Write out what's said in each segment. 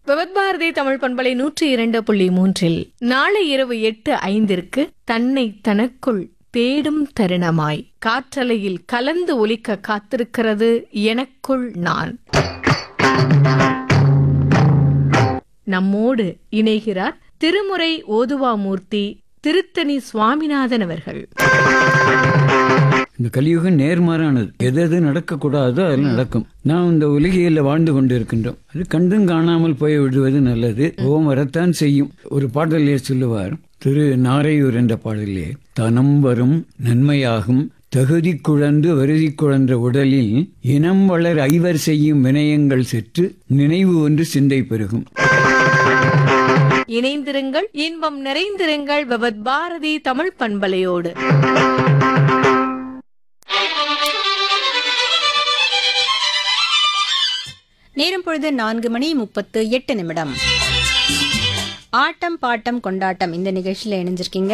விவத்பாரதி தமிழ் பண்பலை நூற்றி இரண்டு புள்ளி மூன்றில் நாளை இரவு எட்டு ஐந்திற்கு தன்னை தனக்குள் தேடும் தருணமாய் காற்றலையில் கலந்து ஒலிக்க காத்திருக்கிறது எனக்குள் நான் நம்மோடு இணைகிறார் திருமுறை ஓதுவாமூர்த்தி திருத்தணி சுவாமிநாதன் அவர்கள் இந்த கலியுகம் நேர்மாறானது எது எது நடக்கக்கூடாதோ அதெல்லாம் நடக்கும் நாம் இந்த உலகியல்ல வாழ்ந்து கொண்டிருக்கின்றோம் அது கண்டும் காணாமல் போய் விடுவது நல்லது ஓம் வரத்தான் செய்யும் ஒரு பாடலே சொல்லுவார் திரு நாரையூர் என்ற பாடலே தனம் வரும் நன்மையாகும் தகுதி குழந்து வருதி குழன்ற உடலில் இனம் வளர் ஐவர் செய்யும் வினயங்கள் செற்று நினைவு ஒன்று சிந்தை பெருகும் இணைந்திருங்கள் இன்பம் நிறைந்திருங்கள் விவத் பாரதி தமிழ் பண்பலையோடு நேரம் பொழுது நான்கு மணி முப்பத்து எட்டு நிமிடம் ஆட்டம் பாட்டம் கொண்டாட்டம் இந்த நிகழ்ச்சியில் இணைஞ்சிருக்கீங்க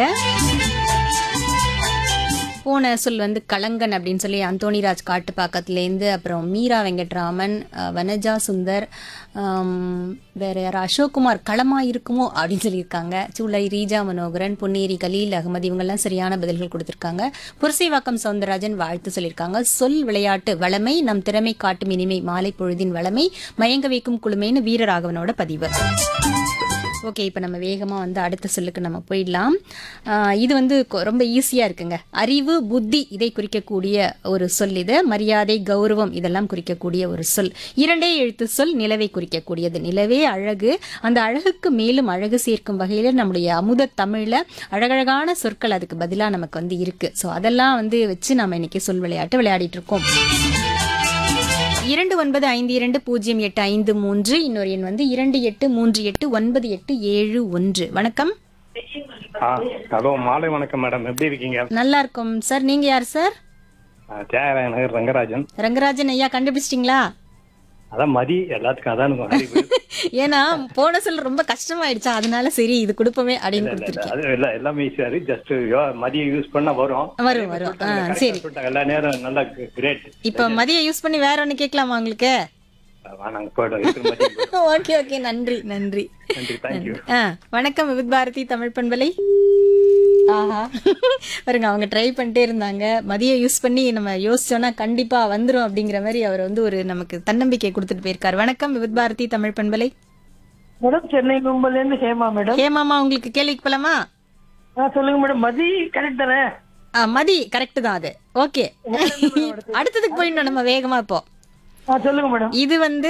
போன சொல் வந்து கலங்கன் அப்படின்னு சொல்லி அந்தோணிராஜ் காட்டுப்பாக்கத்துலேருந்து அப்புறம் மீரா வெங்கட்ராமன் அஹ், வனஜா சுந்தர் ஆம், வேற யார் அசோக்குமார் களமா இருக்குமோ அப்படின்னு சொல்லியிருக்காங்க சூளை ரீஜா மனோகரன் பொன்னேரி கலீல் அகமது இவங்கெல்லாம் சரியான பதில்கள் கொடுத்திருக்காங்க புரசைவாக்கம் சவுந்தரராஜன் வாழ்த்து சொல்லியிருக்காங்க சொல் விளையாட்டு வளமை நம் திறமை காட்டும் இனிமை மாலை பொழுதின் வளமை மயங்க வைக்கும் குழுமைன்னு வீரராகவனோட பதிவு ஓகே இப்போ நம்ம வேகமாக வந்து அடுத்த சொல்லுக்கு நம்ம போயிடலாம் ஆஹ் இது வந்து கொ- ரொம்ப ஈஸியாக இருக்குங்க அறிவு புத்தி இதை குறிக்கக்கூடிய ஒரு சொல் இது மரியாதை கௌரவம் இதெல்லாம் குறிக்கக்கூடிய ஒரு சொல் இரண்டே எழுத்து சொல் நிலவை குறிக்கக்கூடியது நிலவே அழகு அந்த அழகுக்கு மேலும் அழகு சேர்க்கும் வகையில் நம்முடைய அமுத தமிழில் அழகழகான சொற்கள் அதுக்கு பதிலாக நமக்கு வந்து இருக்கு ஸோ அதெல்லாம் வந்து வச்சு நம்ம இன்னைக்கு சொல் விளையாட்டு விளையாடிட்டு இருக்கோம் இரண்டு ஒன்பது ஐந்து இரண்டு பூஜ்ஜியம் எட்டு ஐந்து மூன்று இன்னொரு எண் வந்து இரண்டு எட்டு மூன்று எட்டு ஒன்பது எட்டு ஏழு ஒன்று வணக்கம் ஆ ஹலோ மாலை வணக்கம் மேடம் எப்படி இருக்கீங்க நல்லா இருக்கும் சார் நீங்க யார் சார் ஆ, தியாகராய நகர் ரங்கராஜன் ரங்கராஜன் ஐயா கண்டுபிடிச்சிட்டிங்களா அதான் மதி எல்லாத்துக்கும் அதான் இருக்கும் அறிவு ஏன்னா போன சொல் ரொம்ப கஷ்டமாயிடுச்சா அதனால சரி இது கொடுப்போமே அப்படின்னு கொடுத்துருக்கேன் அது எல்லா எல்லாமே ஈஸியா இருக்கு ஜஸ்ட் மதியம் யூஸ் பண்ணா வரும் வரும் வரும் ஆ சரி சொல்லிட்டாங்க எல்லா நேரம் நல்லா கிரேட் இப்போ மதியம் யூஸ் பண்ணி வேற ஒன்று கேட்கலாமா உங்களுக்கு நாங்க போயிட்டோம் இருக்கிற மதியம் போயிட்டோம். ஓகே ஓகே நன்றி நன்றி நன்றி தேங்க்யூ ஆ வணக்கம் விவித் பாரதி தமிழ் பண்பலை ஆஹா பாருங்க அவங்க ட்ரை பண்ணிட்டே இருந்தாங்க மதியம் யூஸ் பண்ணி நம்ம யோசிச்சோம்னா கண்டிப்பா வந்துரும் அப்படிங்கிற மாதிரி அவர் வந்து ஒரு நமக்கு தன்னம்பிக்கை கொடுத்துட்டு போயிருக்காரு வணக்கம் விவித் பாரதி தமிழ் பண்பலை மேடம் சென்னை கும்பல்ல இருந்து ஹேமா மேடம் ஹேமாமா உங்களுக்கு கேள்விக்கு போலாமா ஆ சொல்லுங்க மேடம் மதி கரெக்ட் தானே ஆ, மதி கரெக்ட் தான் அது ஓகே அடுத்ததுக்கு போயிடணும் நம்ம வேகமா இப்போ ஆ சொல்லுங்க மேடம் இது வந்து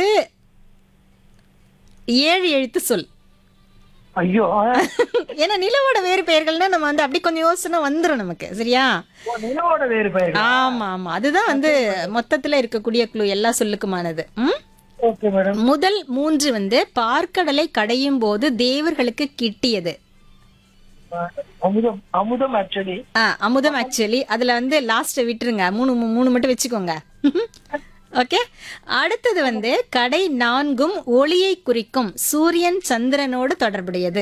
ஏழு எழுத்து சொல் ஐயோ ஆ, ஏன்னா நிலவோட வேறு பெயர்கள்னா நம்ம வந்து அப்படி கொஞ்சம் யோசனை வந்துரும் நமக்கு சரியா ஓ, நிலவோட வேறு பெயர் ஆமா ஆமா அதுதான் வந்து மொத்தத்துல இருக்கக்கூடிய குழு எல்லா சொல்லுக்குமானது ம்? ஓகே மேடம் முதல் மூன்று வந்து பார்க்கடலை கடையும் போது தேவர்களுக்கு கிட்டியது அமுதம் அமுதம் ஆக்சுவலி ஆ, அமுதம் ஆக்சுவலி அதுல வந்து லாஸ்ட் விட்டுருங்க மூணு மூ- மூணு மட்டும் வச்சுக்கோங்க ஓகே அடுத்தது வந்து கடை நான்கும் ஒளியை குறிக்கும் சூரியன் சந்திரனோடு தொடர்புடையது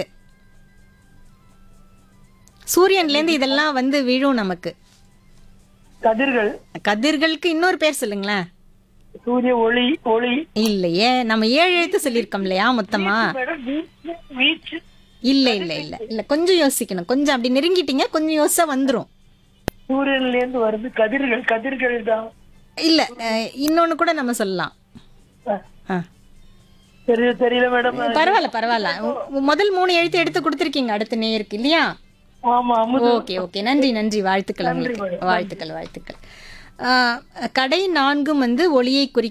சூரியன்ல இருந்து இதெல்லாம் வந்து விழும் நமக்கு கதிர்கள் கதிர்களுக்கு இன்னொரு பேர் சொல்லுங்களேன் சூரிய ஒளி ஒளி இல்லையே நம்ம ஏழு எழுத்து சொல்லியிருக்கோம் இல்லையா மொத்தமா மேடம் வீச்சு வீச்சு இல்ல இல்ல இல்ல இல்ல கொஞ்சம் யோசிக்கணும் கொஞ்சம் அப்படி நெருங்கிட்டீங்க கொஞ்சம் யோசிச்சா வந்துரும் சூரியன்ல இருந்து வருது கதிர்கள் கதிர்கள் தான் இல்ல அஹ், இன்னொன்னு கூட நம்ம சொல்லலாம் ஆ, ஆ. தெரியல தெரியல மேடம் பரவாயில்ல பரவாயில்ல உ- முதல் மூணு எழுத்து எடுத்து கொடுத்துருக்கீங்க அடுத்த நேருக்கு இல்லையா ஆமா அமுதம் ஓகே ஓகே நன்றி நன்றி வாழ்த்துக்கள் உங்களுக்கு வாழ்த்துக்கள் வாழ்த்துக்கள் ஆஹ், கடை நான்கும் வந்து ஒளியை குறிக்கும்